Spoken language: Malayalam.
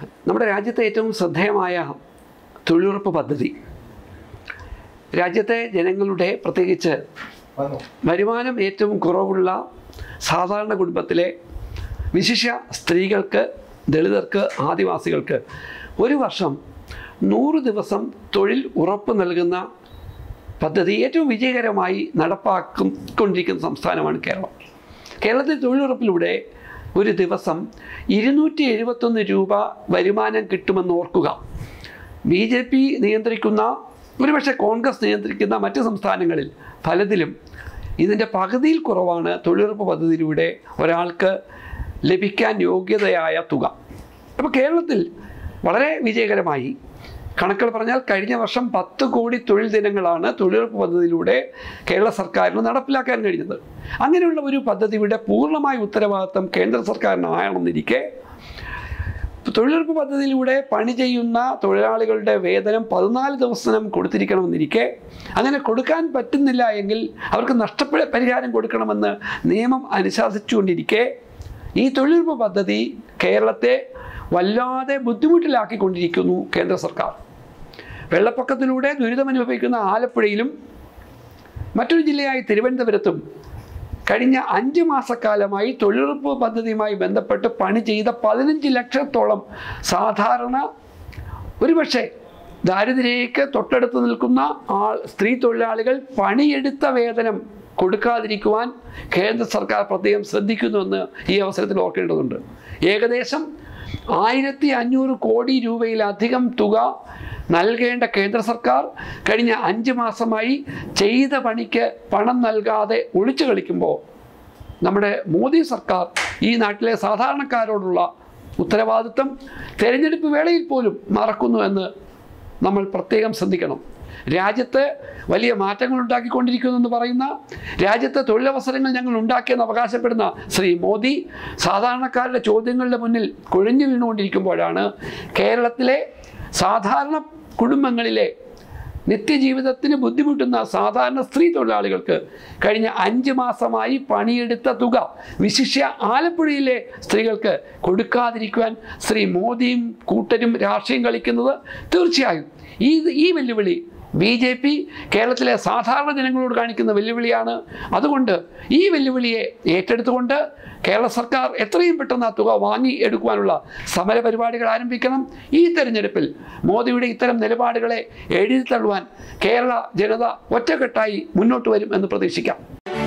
നമ്മുടെ രാജ്യത്തെ ഏറ്റവും ശ്രദ്ധേയമായ തൊഴിലുറപ്പ് പദ്ധതി രാജ്യത്തെ ജനങ്ങളുടെ പ്രത്യേകിച്ച് വരുമാനം ഏറ്റവും കുറവുള്ള സാധാരണ കുടുംബത്തിലെ വിശിഷ്യ സ്ത്രീകൾക്ക് ദളിതർക്ക് ആദിവാസികൾക്ക് ഒരു വർഷം നൂറ് ദിവസം തൊഴിൽ ഉറപ്പ് നൽകുന്ന പദ്ധതി ഏറ്റവും വിജയകരമായി നടപ്പാക്കൊണ്ടിരിക്കുന്ന സംസ്ഥാനമാണ് കേരളം കേരളത്തിൽ തൊഴിലുറപ്പിലൂടെ ഒരു ദിവസം ഇരുന്നൂറ്റി എഴുപത്തൊന്ന് രൂപ വരുമാനം കിട്ടുമെന്ന് ഓർക്കുക ബി ജെ പി നിയന്ത്രിക്കുന്ന ഒരുപക്ഷെ കോൺഗ്രസ് നിയന്ത്രിക്കുന്ന മറ്റ് സംസ്ഥാനങ്ങളിൽ പലതിലും ഇതിൻ്റെ പകുതിയിൽ കുറവാണ് തൊഴിലുറപ്പ് പദ്ധതിയിലൂടെ ഒരാൾക്ക് ലഭിക്കാൻ യോഗ്യതയായ തുക അപ്പോൾ കേരളത്തിൽ വളരെ വിജയകരമായി കണക്കുകൾ പറഞ്ഞാൽ കഴിഞ്ഞ വർഷം പത്ത് കോടി തൊഴിൽ ദിനങ്ങളാണ് തൊഴിലുറപ്പ് പദ്ധതിയിലൂടെ കേരള സർക്കാരിന് നടപ്പിലാക്കാൻ കഴിഞ്ഞത് അങ്ങനെയുള്ള ഒരു പദ്ധതിയുടെ പൂർണ്ണമായ ഉത്തരവാദിത്തം കേന്ദ്ര സർക്കാരിനാണെന്നിരിക്കെ തൊഴിലുറപ്പ് പദ്ധതിയിലൂടെ പണി ചെയ്യുന്ന തൊഴിലാളികളുടെ വേതനം പതിനാല് ദിവസം കൊടുത്തിരിക്കണമെന്നിരിക്കെ അങ്ങനെ കൊടുക്കാൻ പറ്റുന്നില്ല എങ്കിൽ അവർക്ക് നഷ്ടപ്പെട പരിഹാരം കൊടുക്കണമെന്ന് നിയമം അനുശാസിച്ചുകൊണ്ടിരിക്കെ ഈ തൊഴിലുറപ്പ് പദ്ധതി കേരളത്തെ വല്ലാതെ ബുദ്ധിമുട്ടിലാക്കിക്കൊണ്ടിരിക്കുന്നു കേന്ദ്ര സർക്കാർ വെള്ളപ്പൊക്കത്തിലൂടെ ദുരിതമനുഭവിക്കുന്ന ആലപ്പുഴയിലും മറ്റൊരു ജില്ലയായ തിരുവനന്തപുരത്തും കഴിഞ്ഞ അഞ്ച് മാസക്കാലമായി തൊഴിലുറപ്പ് പദ്ധതിയുമായി ബന്ധപ്പെട്ട് പണി ചെയ്ത പതിനഞ്ച് ലക്ഷത്തോളം സാധാരണ ഒരുപക്ഷെ ദാരിദ്ര്യക്ക് തൊട്ടടുത്ത് നിൽക്കുന്ന ആൾ സ്ത്രീ തൊഴിലാളികൾ പണിയെടുത്ത വേതനം കൊടുക്കാതിരിക്കുവാൻ കേന്ദ്ര സർക്കാർ പ്രത്യേകം ശ്രദ്ധിക്കുന്നുവെന്ന് ഈ അവസരത്തിൽ ഓർക്കേണ്ടതുണ്ട് ഏകദേശം ആയിരത്തി അഞ്ഞൂറ് കോടി രൂപയിലധികം തുക നൽകേണ്ട കേന്ദ്ര സർക്കാർ കഴിഞ്ഞ അഞ്ച് മാസമായി ചെയ്ത പണിക്ക് പണം നൽകാതെ ഒളിച്ചു കളിക്കുമ്പോൾ നമ്മുടെ മോദി സർക്കാർ ഈ നാട്ടിലെ സാധാരണക്കാരോടുള്ള ഉത്തരവാദിത്വം തെരഞ്ഞെടുപ്പ് വേളയിൽ പോലും മറക്കുന്നു എന്ന് നമ്മൾ പ്രത്യേകം ശ്രദ്ധിക്കണം രാജ്യത്ത് വലിയ മാറ്റങ്ങൾ ഉണ്ടാക്കിക്കൊണ്ടിരിക്കുന്നു എന്ന് പറയുന്ന രാജ്യത്തെ തൊഴിലവസരങ്ങൾ ഞങ്ങൾ ഉണ്ടാക്കിയെന്ന് അവകാശപ്പെടുന്ന ശ്രീ മോദി സാധാരണക്കാരുടെ ചോദ്യങ്ങളുടെ മുന്നിൽ കുഴഞ്ഞു വീണുകൊണ്ടിരിക്കുമ്പോഴാണ് കേരളത്തിലെ സാധാരണ കുടുംബങ്ങളിലെ നിത്യജീവിതത്തിന് ബുദ്ധിമുട്ടുന്ന സാധാരണ സ്ത്രീ തൊഴിലാളികൾക്ക് കഴിഞ്ഞ അഞ്ച് മാസമായി പണിയെടുത്ത തുക വിശിഷ്യ ആലപ്പുഴയിലെ സ്ത്രീകൾക്ക് കൊടുക്കാതിരിക്കുവാൻ ശ്രീ മോദിയും കൂട്ടരും രാഷ്ട്രീയം കളിക്കുന്നത് തീർച്ചയായും ഈ ഈ വെല്ലുവിളി ബി ജെ പി കേരളത്തിലെ സാധാരണ ജനങ്ങളോട് കാണിക്കുന്ന വെല്ലുവിളിയാണ് അതുകൊണ്ട് ഈ വെല്ലുവിളിയെ ഏറ്റെടുത്തുകൊണ്ട് കേരള സർക്കാർ എത്രയും പെട്ടെന്ന് ആ തുക വാങ്ങി എടുക്കുവാനുള്ള സമര പരിപാടികൾ ആരംഭിക്കണം ഈ തെരഞ്ഞെടുപ്പിൽ മോദിയുടെ ഇത്തരം നിലപാടുകളെ എഴുതി തള്ളുവാൻ കേരള ജനത ഒറ്റക്കെട്ടായി മുന്നോട്ട് വരും എന്ന് പ്രതീക്ഷിക്കാം